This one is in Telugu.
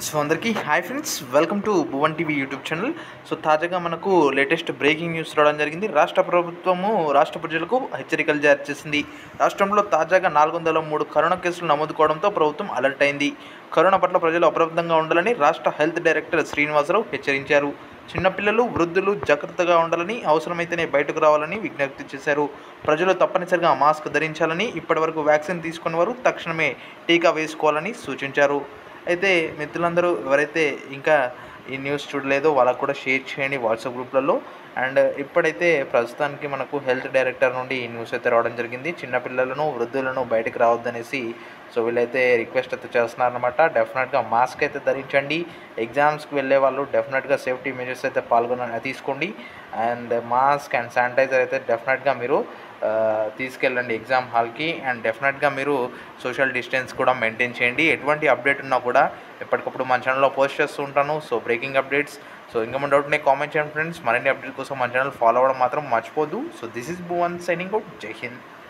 సో అందరికీ hi friends welcome to Bhuvan TV YouTube channel so తాజాగా మనకు లేటెస్ట్ బ్రేకింగ్ న్యూస్ రావడం జరిగింది రాష్ట్ర ప్రభుత్వము రాష్ట్ర ప్రజలకు హెచ్చరికలు జారీ చేసింది రాష్ట్రంలో తాజాగా నాలుగు వందల మూడు కరోనా కేసులు నమోదు కావడంతో ప్రభుత్వం అలర్ట్ అయింది కరోనా పట్ల ప్రజలు అప్రమత్తంగా ఉండాలని రాష్ట్ర హెల్త్ డైరెక్టర్ శ్రీనివాసరావు హెచ్చరించారు చిన్నపిల్లలు వృద్ధులు జాగ్రత్తగా ఉండాలని అవసరమైతేనే బయటకు రావాలని విజ్ఞప్తి చేశారు ప్రజలు తప్పనిసరిగా మాస్క్ ధరించాలని ఇప్పటివరకు వ్యాక్సిన్ తీసుకున్న వారు తక్షణమే టీకా వేసుకోవాలని సూచించారు అయితే మిత్రులందరూ ఎవరైతే ఇంకా ఈ న్యూస్ చూడలేదో వాళ్ళకు కూడా షేర్ చేయండి వాట్సాప్ గ్రూప్లలో అండ్ ఇప్పుడైతే ప్రస్తుతానికి మనకు హెల్త్ డైరెక్టర్ నుండి ఈ న్యూస్ అయితే రావడం జరిగింది చిన్నపిల్లలను వృద్ధులను బయటకు రావద్దనేసి సో వీళ్ళైతే రిక్వెస్ట్ అయితే చేస్తున్నారనమాట డెఫినెట్గా మాస్క్ అయితే ధరించండి ఎగ్జామ్స్కి వెళ్ళే వాళ్ళు డెఫినెట్గా సేఫ్టీ మెజర్స్ అయితే పాల్గొన తీసుకోండి అండ్ మాస్క్ అండ్ శానిటైజర్ అయితే డెఫినెట్గా మీరు ఆ, తీసుకెళ్ళండి ఎగ్జామ్ హాల్కి అండ్ డెఫినెట్గా మీరు సోషల్ డిస్టెన్స్ కూడా మెయింటైన్ చేయండి ఎటువంటి అప్డేట్ ఉన్నా కూడా ఎప్పటికప్పుడు మన ఛానల్లో పోస్ట్ చేస్తూ ఉంటాను సో బ్రేకింగ్ అప్డేట్స్ సో ఇంకా మన డౌట్ కామెంట్ చేయండి ఫ్రెండ్స్ మరిన్ని అప్డేట్ కోసం మన ఛానల్ ఫాలో అవ్వడం మాత్రం మర్చిపోదు so this is Bhuvan signing out Jai Hind